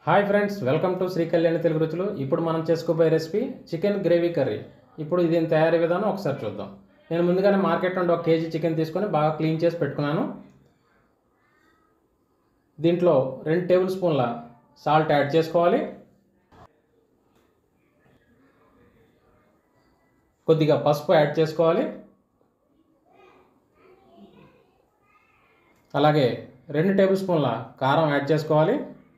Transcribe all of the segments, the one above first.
hi friends welcome to Shri Kalyani Telugu Ruchulu ఇప్పుడు మనం చేసుకోబోయే రెసిపీ చికెన్ గ్రేవీ కర్రీ ఇప్పుడు దీని తయారీ విధానం ఒకసారి చూద్దాం నేను ముందుగానే మార్కెట్ నుండి ఒక కేజీ చికెన్ తీసుకొని బాగా క్లీన్ చేసి పెట్టుకున్నాను దీంట్లో రెండు టేబుల్ స్పూన్ల సాల్ట్ యాడ్ చేసుకోవాలి కొద్దిగా పసుపు యాడ్ చేసుకోవాలి అలాగే రెండు టేబుల్ స్పూన్ల కారం యాడ్ చేసుకోవాలి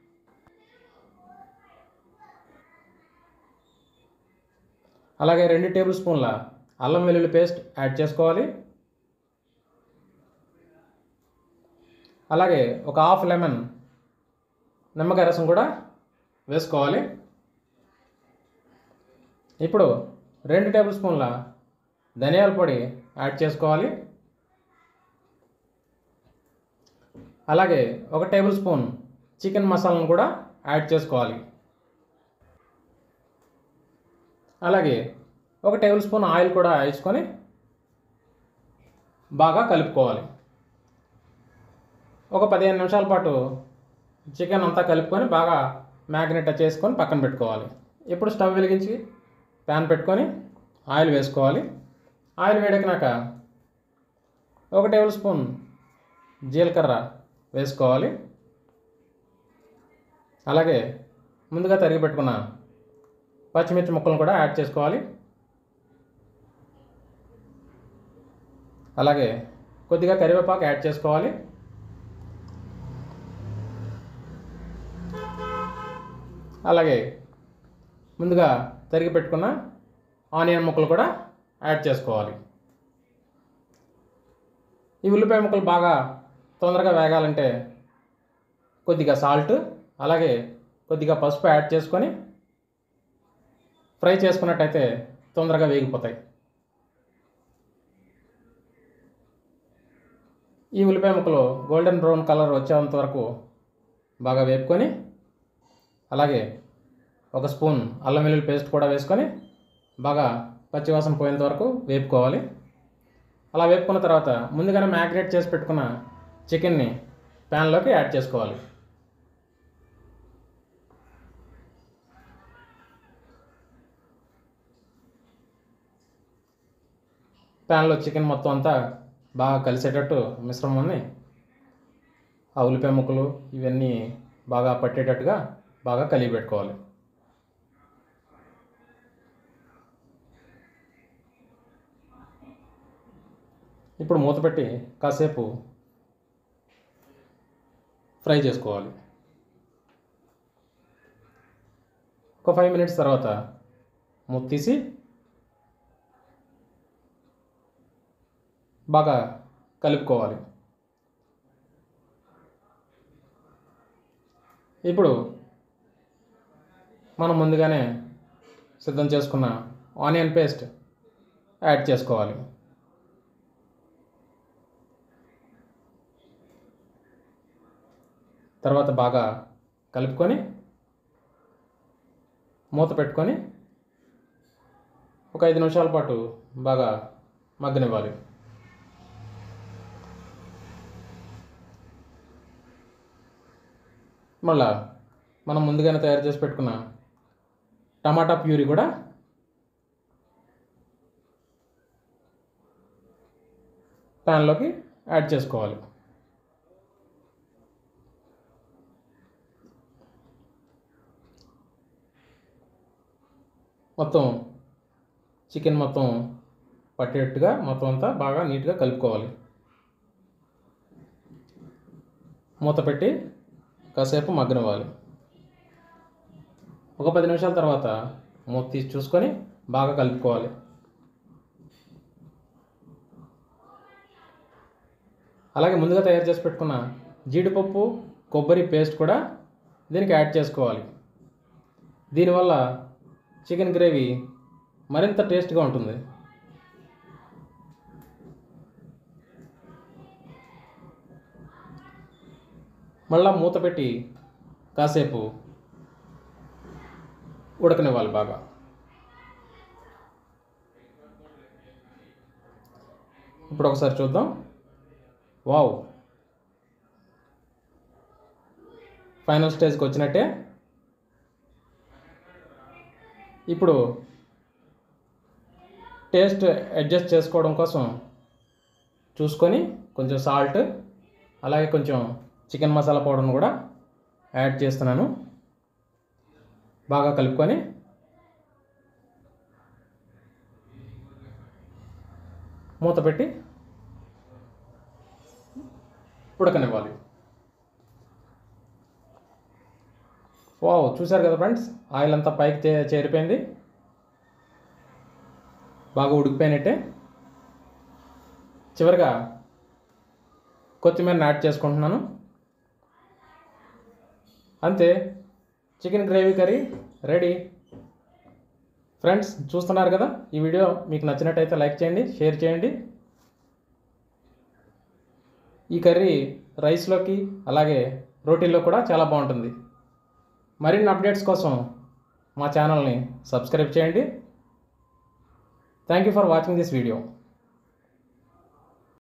అలాగే రెండు టేబుల్ స్పూన్ల అల్లం వెల్లుల్లి పేస్ట్ యాడ్ చేసుకోవాలి అలాగే ఒక హాఫ్ లెమన్ నిమ్మకాయ రసం కూడా వేసుకోవాలి ఇప్పుడు రెండు టేబుల్ స్పూన్ల ధనియాల పొడి యాడ్ చేసుకోవాలి అలాగే ఒక టేబుల్ స్పూన్ చికెన్ మసాలాను కూడా యాడ్ చేసుకోవాలి అలాగే ఒక టేబుల్ స్పూన్ ఆయిల్ కూడా వేసుకొని బాగా కలుపుకోవాలి ఒక పదిహేను నిమిషాల పాటు చికెన్ అంతా కలుపుకొని బాగా మ్యాగ్నెట్ చేసుకొని పక్కన పెట్టుకోవాలి ఇప్పుడు స్టవ్ వెలిగించి ప్యాన్ పెట్టుకొని ఆయిల్ వేసుకోవాలి ఆయిల్ వేడెక్కినాక ఒక టేబుల్ స్పూన్ జీలకర్ర వేసుకోవాలి అలాగే ముందుగా తరిగి పెట్టుకున్న పచ్చిమిర్చి ముక్కలను కూడా యాడ్ చేసుకోవాలి అలాగే కొద్దిగా కరివేపాకు యాడ్ చేసుకోవాలి అలాగే ముందుగా తరిగి పెట్టుకున్న ఆనియన్ ముక్కలు కూడా యాడ్ చేసుకోవాలి ఈ ఉల్లిపాయ ముక్కలు బాగా తొందరగా వేగాలంటే కొద్దిగా సాల్ట్ అలాగే కొద్దిగా పసుపు యాడ్ చేసుకొని ఫ్రై చేసుకున్నట్టయితే తొందరగా వేగిపోతాయి ఈ ఉల్లిపాయ ముక్కలు గోల్డెన్ బ్రౌన్ కలర్ వచ్చేంత వరకు బాగా వేపుకొని అలాగే ఒక స్పూన్ అల్లం వెల్లుల్లి పేస్ట్ కూడా వేసుకొని బాగా పచ్చివాసన పోయేంత వరకు వేపుకోవాలి అలా వేపుకున్న తర్వాత ముందుగానే మ్యాగ్నేట్ చేసి పెట్టుకున్న చికెన్ని ప్యాన్లోకి యాడ్ చేసుకోవాలి ప్యాన్లో చికెన్ మొత్తం అంతా బాగా కలిసేటట్టు మిశ్రమాన్ని ఆ ఉల్లిపాయ ముక్కలు ఇవన్నీ బాగా పట్టేటట్టుగా బాగా కలిగి పెట్టుకోవాలి ఇప్పుడు మూత పెట్టి కాసేపు ఫ్రై చేసుకోవాలి ఒక ఫైవ్ మినిట్స్ తర్వాత మూత తీసి బాగా కలుపుకోవాలి ఇప్పుడు మనం ముందుగానే సిద్ధం చేసుకున్న ఆనియన్ పేస్ట్ యాడ్ చేసుకోవాలి తర్వాత బాగా కలుపుకొని మూత పెట్టుకొని ఒక ఐదు నిమిషాల పాటు బాగా మగ్గనివ్వాలి మళ్ళా మనం ముందుగానే తయారు చేసి పెట్టుకున్న టమాటా ప్యూరీ కూడా ప్యాన్లోకి యాడ్ చేసుకోవాలి మొత్తం చికెన్ మొత్తం పట్టేట్టుగా మొత్తం అంతా బాగా నీట్గా కలుపుకోవాలి మూత పెట్టి కాసేపు మగ్గనివ్వాలి ఒక పది నిమిషాల తర్వాత మూత తీసి చూసుకొని బాగా కలుపుకోవాలి అలాగే ముందుగా తయారు చేసి పెట్టుకున్న జీడిపప్పు కొబ్బరి పేస్ట్ కూడా దీనికి యాడ్ చేసుకోవాలి దీనివల్ల చికెన్ గ్రేవీ మరింత టేస్ట్గా ఉంటుంది మళ్ళా మూత పెట్టి కాసేపు ఉడకనివ్వాలి బాగా ఇప్పుడు ఒకసారి చూద్దాం వావ్ ఫైనల్ స్టేజ్కి వచ్చినట్టే ఇప్పుడు టేస్ట్ అడ్జస్ట్ చేసుకోవడం కోసం చూసుకొని కొంచెం సాల్ట్ అలాగే కొంచెం చికెన్ మసాలా పౌడర్ను కూడా యాడ్ చేస్తున్నాను బాగా కలుపుకొని మూత పెట్టి ఉడకనివ్వాలి వావ్ చూశారు కదా ఫ్రెండ్స్ ఆయిల్ అంతా పైకి చే చేరిపోయింది బాగా ఉడికిపోయినట్టే చివరిగా కొత్తిమీరని యాడ్ చేసుకుంటున్నాను అంతే chicken gravy curry ready friends చూస్తున్నారు కదా ఈ వీడియో మీకు నచ్చినట్టయితే లైక్ చేయండి షేర్ చేయండి ఈ కర్రీ రైస్లోకి అలాగే రోటీల్లో కూడా చాలా బాగుంటుంది మరిన్ని అప్డేట్స్ కోసం మా ఛానల్ని సబ్స్క్రైబ్ చేయండి thank you for watching this video